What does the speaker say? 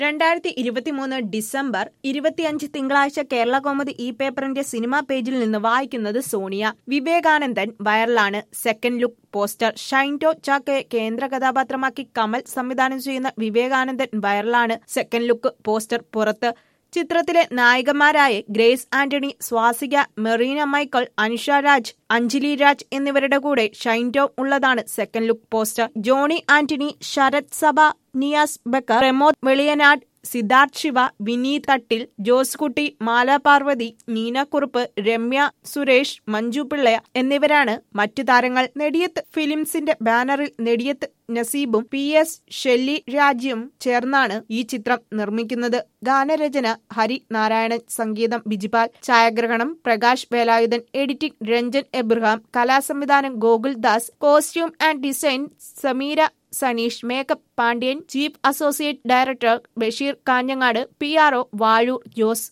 രണ്ടായിരത്തി ഇരുപത്തിമൂന്ന് ഡിസംബർ ഇരുപത്തിയഞ്ച് തിങ്കളാഴ്ച കേരള കോമതി ഇ പേപ്പറിന്റെ സിനിമാ പേജിൽ നിന്ന് വായിക്കുന്നത് സോണിയ വിവേകാനന്ദൻ വൈറലാണ് സെക്കൻഡ് ലുക്ക് പോസ്റ്റർ ഷൈൻടോ ചാക്കയെ കേന്ദ്ര കഥാപാത്രമാക്കി കമൽ സംവിധാനം ചെയ്യുന്ന വിവേകാനന്ദൻ വൈറലാണ് സെക്കൻഡ് ലുക്ക് പോസ്റ്റർ പുറത്ത് ചിത്രത്തിലെ നായികമാരായ Grace Antony Swasika Merina Michael Anusha Raj Anjali Raj എന്നിവരുടെ കൂടെ ഷൈൻ ടോം ഉള്ളതാണ് second look poster Johnny Antony Sarath Sabha Niyas Backer Pramod Veliyanad Siddharth Shiva Vineeth തട്ടിൽ ജോസ് കുട്ടി മാല പാർവതി നീനക്കുറുപ്പ് രമ്യ സുരേഷ് മഞ്ജു പിള്ളയ എന്നിവരാണ് മറ്റു താരങ്ങൾ നെടിയത്ത് ഫിലിംസിന്റെ ബാനറിൽ നെടിയത്ത് നസീബും പി എസ് ഷെല്ലി രാജ്യം ചേർന്നാണ് ഈ ചിത്രം നിർമ്മിക്കുന്നത് ഗാനരചന ഹരി നാരായണൻ സംഗീതം ബിജിപാൽ ഛായാഗ്രഹണം പ്രകാശ് വേലായുധൻ എഡിറ്റിംഗ് രഞ്ജൻ എബ്രഹാം കലാസംവിധാനം Gokul Das costume and design Sameera Saneesh makeup Pandyan chief associate director Basheer Kanhangad P R O Vazhoor Jose